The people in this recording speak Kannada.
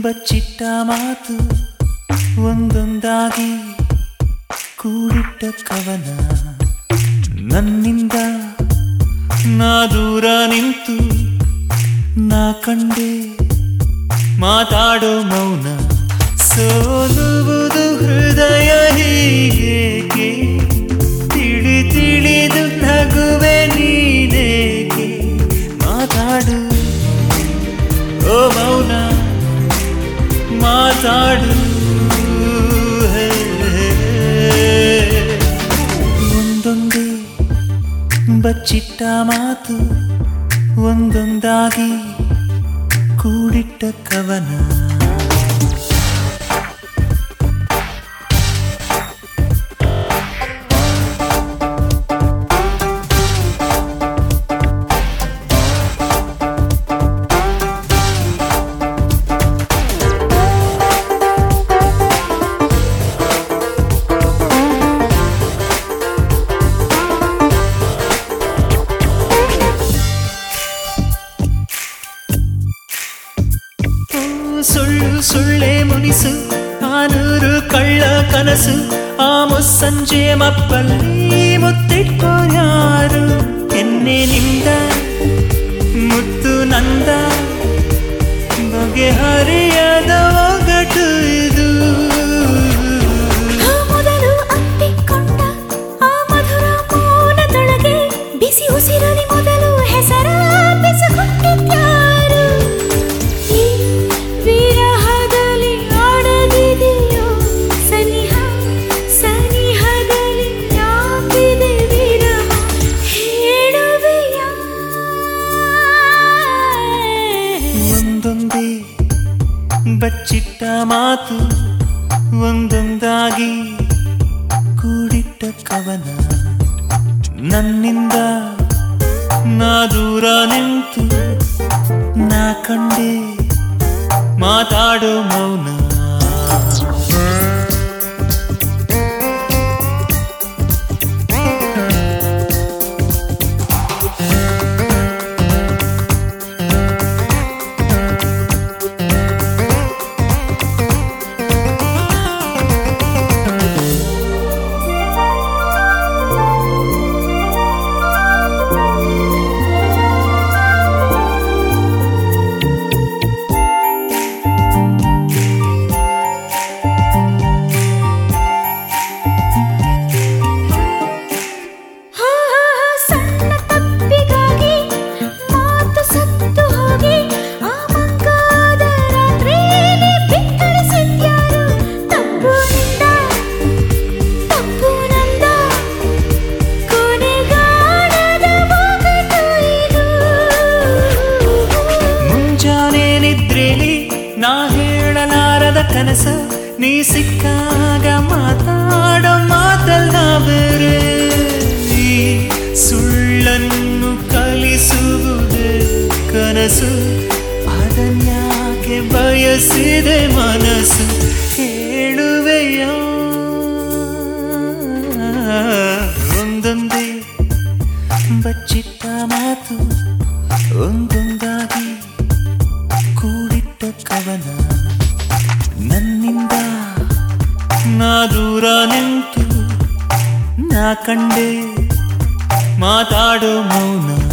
ಬಚ್ಚಿಟ್ಟ ಮಾತು ಒಂದೊಂದಾಗಿ ಕೂಡಿಟ್ಟ ಕವನ ನನ್ನಿಂದ ನಾ ದೂರ ನಿಂತು ನಾ ಕಂಡೆ ಮಾತಾಡೋ ಮೌನ ಸೋಲುವುದು ಹೃದಯ ಹೀಗೇಕೆ ತಿಳಿ ತಿಳಿದು ನಗುವೆ ನೀನೇಕೆ ಮಾತಾಡು ಓ ಮೌನ ಮಾತಾಡು ಹೇ, ಒಂದೊಂದೇ ಬಚ್ಚಿಟ್ಟ ಮಾತು ಒಂದೊಂದಾಗಿ ಕೂಡಿಟ್ಟ ಕವನ ಓ, ಸುಳ್ಳು ಸುಳ್ಳೆ ಮುನಿಸು ಆನೂರು ಕಳ್ಳ ಕನಸು ಆ ಮುಸ್ಸಂಜೆ ಮಪ್ಪಲ್ಲಿ ಮುತ್ತಿಟ್ಕೋ ಯಾರು ಎನ್ನೆನಿಂದ ಮುತ್ತು ನಂದ ಬಗೆಹರಿಯದ ಒಗಟು ಇದು ಆ ಮೊದಲು ಅಪ್ಪಿಕೊಂಡ ಆ ಮಧುರ ಮೌನದೊಳಗೆ ಬಿಸಿ ಉಸಿರಲಿ ಮೊದಲು ಹೆಸರ ಬೆಸಗುಟ್ಟಿದ್ಯಾರು ಈ ವಿರಹದಲ್ಲಿ ಆಡದಿದೆಯೋ ಸನಿಹ ಸನಿಹದಲ್ಲಿ ಯಾಕಿದೆ ವಿರಹ ಹೇಳುವೆಯಾ ಒಂದೊಂದೇ ಬಚ್ಚಿಟ್ಟ ಮಾತು ಒಂದೊಂದಾಗಿ ಕೂಡಿಟ್ಟ ಕವನ ನನ್ನಿಂದ ನಾ ದೂರ ನಿಂತು ನಾ ಕಂಡೆ ಮಾತಾಡೋ ಮೌನ ಹಾ, ಹಾ, ಹಾ, ಸಣ್ಣ ತಪ್ಪಿಗಾಗಿ ಮಾತು ಸತ್ತು ಹೋಗಿ ಆ ಮಂಗಾದ ರಾತ್ರಿಯಲ್ಲಿ ಬಿಕ್ಕಳಿಸಿದ್ಯಾರು ತಪ್ಪು ನಿಂದ ತಪ್ಪು ನಂದ ಕೊನೆಗಾಣದ ಒಗಟು ಇದು ಮುಂಜಾನೆ ನಿದ್ರೆಲಿ ನಾ ಹೇಳಲಾರದ ಕನಸ ನೀ ಸಿಕ್ಕಾಗ ಮಾತಾಡೋ ಮಾತಲ್ಲ ಬೇರೆ ಈ ಸುಳ್ಳನ್ನು ಕಲಿಸುವುದೇ ಕನಸು ಅದನ್ಯಾಕೆ ಬಯಸಿದೆ ಮನಸ್ಸು ಹೇಳುವೆಯ ಒಂದೊಂದೇ ಬಚ್ಚಿಟ್ಟ ಮಾತು ಒಂದೊಂದಾಗಿ ಕೂಡಿಟ್ಟ ಕವನ ನನ್ನಿಂದ ನಾ ದೂರ ನಿಂತು ನಾ ಕಂಡೆ ಮಾತಾಡೋ ಮೌನ